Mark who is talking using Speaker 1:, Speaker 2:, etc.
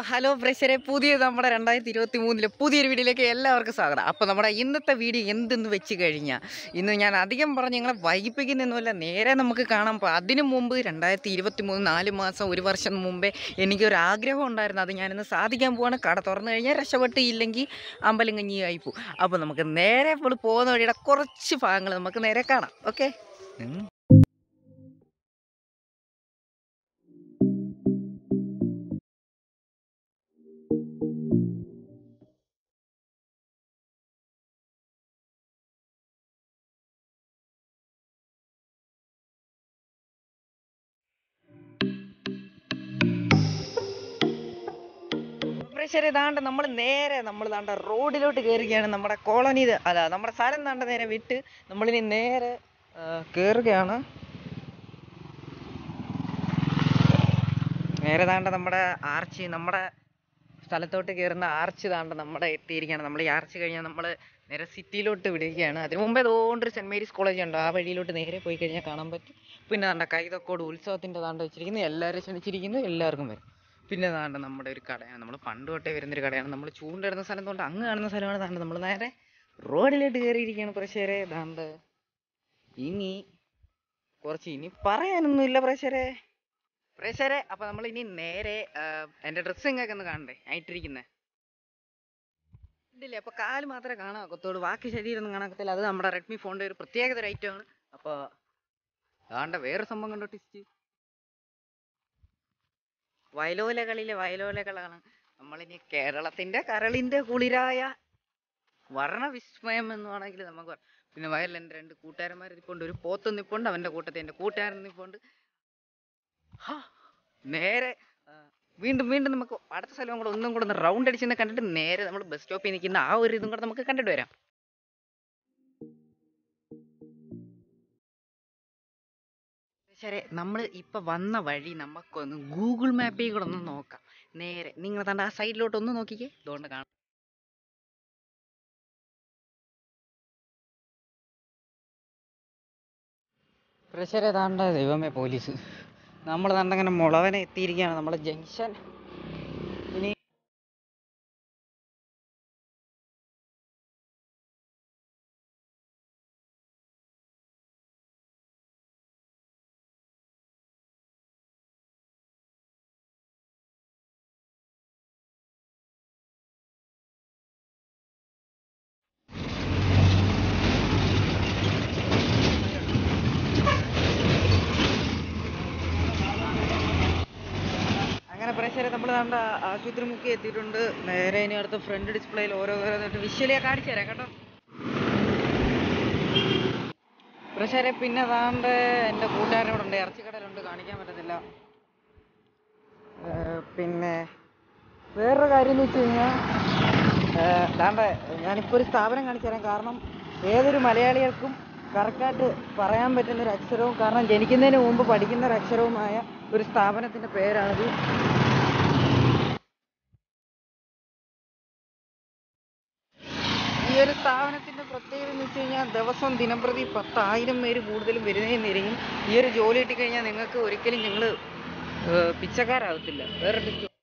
Speaker 1: അപ്പോൾ ഹലോ പ്രേക്ഷരെ പുതിയ നമ്മുടെ രണ്ടായിരത്തി ഇരുപത്തി മൂന്നിലെ പുതിയൊരു വീഡിയോയിലേക്ക് എല്ലാവർക്കും സ്വാഗതം അപ്പോൾ നമ്മുടെ ഇന്നത്തെ വീഡിയോ എന്തെന്ന് വെച്ച് കഴിഞ്ഞാൽ ഇന്ന് ഞാൻ അധികം പറഞ്ഞ് നിങ്ങളെ വൈകിപ്പിക്കുന്നൊന്നുമല്ല നേരെ നമുക്ക് കാണാം അപ്പോൾ അതിനു മുമ്പ് രണ്ടായിരത്തി ഇരുപത്തി മൂന്ന് നാല് മാസം ഒരു വർഷം മുമ്പേ എനിക്കൊരു ആഗ്രഹം ഉണ്ടായിരുന്നു അത് ഞാനിന്ന് സാധിക്കാൻ പോവാണ് കട തുറന്നു കഴിഞ്ഞാൽ രക്ഷപ്പെട്ട് ഇല്ലെങ്കിൽ അമ്പലം കഞ്ഞിയായി പോകും അപ്പോൾ നമുക്ക് നേരെ ഇപ്പോൾ പോകുന്ന വഴിയുടെ കുറച്ച് ഭാഗങ്ങൾ നമുക്ക് നേരെ കാണാം ഓക്കെ പ്രേക്ഷകരെ ഇതാണ്ട് നമ്മൾ നേരെ നമ്മൾ താണ്ട റോഡിലോട്ട് കയറുകയാണ് നമ്മുടെ കോളനി ഇത് അല്ല നമ്മുടെ സ്ഥലം താണ്ട നേരെ വിട്ട് നമ്മളിനി നേരെ ആ, കയറുകയാണ് നേരെ താണ്ട നമ്മുടെ ആർച്ച് നമ്മുടെ സ്ഥലത്തോട്ട് കയറുന്ന ആർച്ച് താണ്ട നമ്മുടെ എത്തിയിരിക്കുകയാണ് നമ്മൾ ഈ ആർച്ച് കഴിഞ്ഞാൽ നമ്മൾ നേരെ സിറ്റിയിലോട്ട് വിടുകയാണ് അതിന് മുമ്പേ അതുകൊണ്ടൊരു സെൻറ് മേരീസ് കോളേജ് ഉണ്ട് ആ വഴിയിലോട്ട് നേരെ പോയി കഴിഞ്ഞാൽ കാണാൻ പറ്റും പിന്നെ താണ്ട കൈതക്കോട് ഉത്സവത്തിൻ്റെ താണ്ട വെച്ചിരിക്കുന്നു എല്ലാവരും ക്ഷണിച്ചിരിക്കുന്നു എല്ലാവർക്കും വരും പിന്നെ താണ്ട നമ്മുടെ ഒരു കടയാണ് നമ്മൾ പണ്ട് തൊട്ടേ വരുന്നൊരു കടയാണ് നമ്മൾ ചൂണ്ടിടുന്ന സ്ഥലം തൊട്ട് അങ്ങ് കാണുന്ന സ്ഥലമാണ് താണ്ട നമ്മൾ നേരെ റോഡിലോട്ട് കയറിയിരിക്കുകയാണ് പ്രേക്ഷകരെ താണ്ട് ഇനി കുറച്ച് ഇനി പറയാനൊന്നുമില്ല പ്രേക്ഷകരെ പ്രേക്ഷകരെ അപ്പൊ നമ്മൾ ഇനി നേരെ ആ, എന്റെ ഡ്രസ്സ് നിങ്ങൾക്ക് ഒന്ന് കാണണ്ടേ ഞാൻ ഇട്ടിരിക്കുന്നേ ഇതില്ലേ അപ്പൊ കാല് മാത്രമേ കാണാൻ ഒക്കത്തുള്ളൂ ബാക്കി ശരീരം ഒന്നും കാണാക്കത്തില്ല അത് നമ്മുടെ റെഡ്മി ഫോണിന്റെ ഒരു പ്രത്യേകത ഒരു item ആണ് അപ്പൊ അതാണ്ട വേറെ സംഭവം കണ്ടോ ടിസ്റ്റ് വയലോലകളിലെ വയലോലകളാണ് നമ്മളിനി കേരളത്തിന്റെ കരളിന്റെ കുളിരായ വർണ്ണ വിസ്മയം എന്ന് വേണമെങ്കിൽ നമുക്ക് പറയാം. പിന്നെ വയലിൽ എൻ്റെ രണ്ട് കൂട്ടുകാരന്മാർ നിൽപ്പുണ്ട് ഒരു പോത്ത് നിൽപ്പുണ്ട് അവൻ്റെ കൂട്ടത്തിൽ എൻ്റെ കൂട്ടുകാരൻ നിൽപ്പുണ്ട് ഹാ, നേരെ ആ, വീണ്ടും വീണ്ടും നമുക്ക് അടുത്ത സ്ഥലം കൂടെ ഒന്നും കൂടെ ഒന്ന് റൗണ്ട് അടിച്ചെന്ന് കണ്ടിട്ട് നേരെ നമ്മൾ ബസ് സ്റ്റോപ്പിൽ നിൽക്കുന്ന ആ ഒരു ഇതും കൂടെ നമുക്ക് കണ്ടിട്ട് വരാം ശരി നമ്മൾ ഇപ്പൊ വന്ന വഴി നമുക്കൊന്ന് ഗൂഗിൾ മാപ്പിൽ കൂടെ ഒന്ന് നോക്കാം നേരെ നിങ്ങൾ തണ്ട ആ സൈഡിലോട്ട് ഒന്ന് നോക്കിക്കേ ഇതുകൊണ്ട് കാണാം പ്രഷർ ഏതാണ്ട് ദൈവമേ പോലീസ് നമ്മൾ തണ്ടങ്ങനെ മുളവനെ എത്തിയിരിക്കുകയാണ് നമ്മുടെ ജംഗ്ഷൻ ഇനി അങ്ങനെ പ്രേക്ഷകരെ നമ്മൾ നമ്മുടെ ആശുപത്രി മുക്കി എത്തിയിട്ടുണ്ട് നേരെ ഇനി അടുത്ത ഫ്രണ്ട് ഡിസ്പ്ലേയിൽ ഓരോ വിഷ്വലിയാ കാണിച്ചു തരാം കേട്ടോ പ്രേക്ഷകരെ പിന്നെ താണ്ട് എൻ്റെ കൂട്ടുകാരൻ ഇവിടെ ഉണ്ട് ഇറച്ചിക്കടയിലുണ്ട് കാണിക്കാൻ പറ്റത്തില്ല ഏർ പിന്നെ വേറൊരു കാര്യം എന്ന് വെച്ച് കഴിഞ്ഞാൽ താണ്ട ഞാനിപ്പോൾ ഒരു സ്ഥാപനം കാണിച്ചു തരാം കാരണം ഏതൊരു മലയാളികൾക്കും കറക്റ്റായിട്ട് പറയാൻ പറ്റുന്ന ഒരു അക്ഷരവും കാരണം ജനിക്കുന്നതിന് മുമ്പ് പഠിക്കുന്ന ഒരു അക്ഷരവുമായ ഒരു സ്ഥാപനത്തിൻ്റെ പേരാണിത് ഈ ഒരു സ്ഥാപനത്തിന്റെ പ്രത്യേകത എന്ന് വെച്ച് കഴിഞ്ഞാൽ ദിവസം ദിനംപ്രതി പത്തായിരം പേര് കൂടുതലും വരുന്നതിനിരിക്കും ഈ ഒരു ജോലി കിട്ടിക്കഴിഞ്ഞാൽ നിങ്ങൾക്ക് ഒരിക്കലും നിങ്ങൾ പിച്ചക്കാരാകത്തില്ല വേറെ